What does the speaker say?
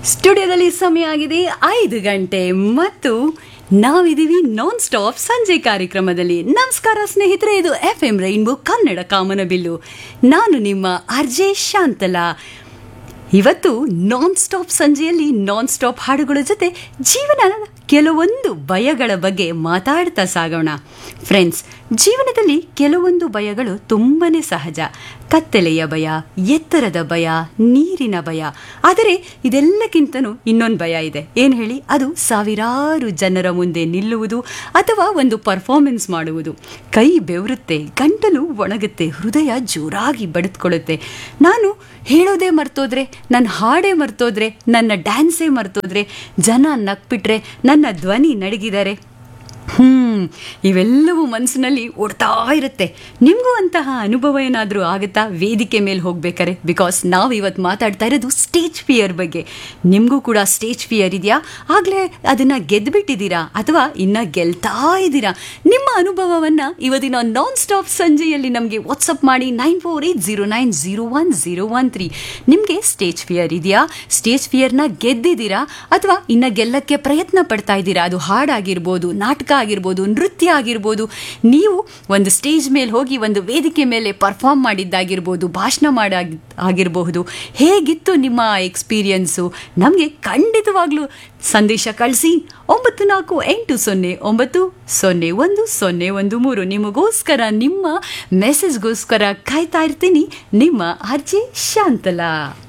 ಸ್ಟುಡಿಯೋದಲ್ಲಿ ಸಮಯ ಆಗಿದೆ ಐದು ಗಂಟೆ ಮತ್ತು ನಾವಿದೀವಿ ನಾನ್ ಸ್ಟಾಪ್ ಸಂಜೆ ಕಾರ್ಯಕ್ರಮದಲ್ಲಿ ನಮಸ್ಕಾರ ಸ್ನೇಹಿತರೆ ಇದು ಎಫ್ ಎಂ ರೈನ್ಬೋ ಕನ್ನಡ ಕಾಮನಬಿಲ್ಲು ನಾನು ನಿಮ್ಮ ಅರ್ಜೆ ಶಾಂತಲಾ ಇವತ್ತು ನಾನ್ ಸ್ಟಾಪ್ ಸಂಜೆಯಲ್ಲಿ ನಾನ್ ಸ್ಟಾಪ್ ಹಾಡುಗಳ ಜೊತೆ ಜೀವನ ಕೆಲವೊಂದು ಭಯಗಳ ಬಗ್ಗೆ ಮಾತಾಡ್ತಾ ಸಾಗೋಣ ಫ್ರೆಂಡ್ಸ್ ಜೀವನದಲ್ಲಿ ಕೆಲವೊಂದು ಭಯಗಳು ತುಂಬನೇ ಸಹಜ ಕತ್ತಲೆಯ ಭಯ ಎತ್ತರದ ಭಯ ನೀರಿನ ಭಯ ಆದರೆ ಇದೆಲ್ಲಕ್ಕಿಂತನೂ ಇನ್ನೊಂದು ಭಯ ಇದೆ ಏನು ಹೇಳಿ ಅದು ಸಾವಿರಾರು ಜನರ ಮುಂದೆ ನಿಲ್ಲುವುದು ಅಥವಾ ಒಂದು ಪರ್ಫಾರ್ಮೆನ್ಸ್ ಮಾಡುವುದು ಕೈ ಬೆವರುತ್ತೆ ಗಂಟಲು ಒಣಗುತ್ತೆ ಹೃದಯ ಜೋರಾಗಿ ಬಡಿದ್ಕೊಳ್ಳುತ್ತೆ ನಾನು ಹೇಳೋದೇ ಮರ್ತೋದ್ರೆ ನನ್ನ ಹಾಡೇ ಮರ್ತೋದ್ರೆ ನನ್ನ ಡ್ಯಾನ್ಸೇ ಮರ್ತೋದ್ರೆ ಜನ ನಕ್ಬಿಟ್ರೆ ನನ್ನ ಧ್ವನಿ ನಡಗಿದ್ದಾರೆ ಹ್ಮ್ ಇವೆಲ್ಲವೂ ಮನಸ್ಸಿನಲ್ಲಿ ಓಡ್ತಾ ಇರುತ್ತೆ ನಿಮಗೂ ಅಂತಹ ಅನುಭವ ಏನಾದರೂ ಆಗುತ್ತಾ ವೇದಿಕೆ ಮೇಲೆ ಹೋಗ್ಬೇಕಾರೆ ಬಿಕಾಸ್ ನಾವು ಇವತ್ತು ಮಾತಾಡ್ತಾ ಇರೋದು ಸ್ಟೇಜ್ ಫಿಯರ್ ಬಗ್ಗೆ ನಿಮಗೂ ಕೂಡ ಸ್ಟೇಜ್ ಫಿಯರ್ ಇದೆಯಾ ಆಗಲೇ ಅದನ್ನು ಗೆದ್ದುಬಿಟ್ಟಿದ್ದೀರಾ ಅಥವಾ ಇನ್ನು ಗೆಲ್ತಾ ಇದ್ದೀರಾ ನಿಮ್ಮ ಅನುಭವವನ್ನು ಇವತ್ತಿನ ನಾನ್ ಸ್ಟಾಪ್ ಸಂಜೆಯಲ್ಲಿ ನಮಗೆ ವಾಟ್ಸಪ್ ಮಾಡಿ nine four eight zero nine zero one zero one three ನಿಮಗೆ ಸ್ಟೇಜ್ ಫಿಯರ್ ಇದೆಯಾ ಸ್ಟೇಜ್ ಫಿಯರ್ನ ಗೆದ್ದಿದ್ದೀರಾ ಅಥವಾ ಇನ್ನು ಗೆಲ್ಲಕ್ಕೆ ಪ್ರಯತ್ನ ಪಡ್ತಾ ಇದ್ದೀರಾ ಅದು ಹಾಡಾಗಿರ್ಬೋದು ನಾಟಕ ಆಗಿರ್ಬೋದು ನೃತ್ಯ ಆಗಿರ್ಬೋದು ನೀವು ಒಂದು ಸ್ಟೇಜ್ ಮೇಲೆ ಹೋಗಿ ಒಂದು ವೇದಿಕೆ ಮೇಲೆ ಪರ್ಫಾರ್ಮ್ ಮಾಡಿದ್ದಾಗಿರ್ಬೋದು ಭಾಷಣ ಮಾಡ ಆಗಿರಬಹುದು ಹೇಗಿತ್ತು ನಿಮ್ಮ ಎಕ್ಸ್ಪೀರಿಯನ್ಸು ನಮಗೆ ಖಂಡಿತವಾಗ್ಲೂ ಸಂದೇಶ ಕಳಿಸಿ ಒಂಬತ್ತು ನಾಲ್ಕು ಎಂಟು ಸೊನ್ನೆ ಒಂಬತ್ತು ಸೊನ್ನೆ ಒಂದು ಸೊನ್ನೆ ಒಂದು ಮೂರು ನಿಮಗೋಸ್ಕರ ನಿಮ್ಮ ಮೆಸೇಜ್ಗೋಸ್ಕರ ಕಾಯ್ತಾ ಇರ್ತೀನಿ ನಿಮ್ಮ ಅರ್ಜಿ ಶಾಂತಲಾ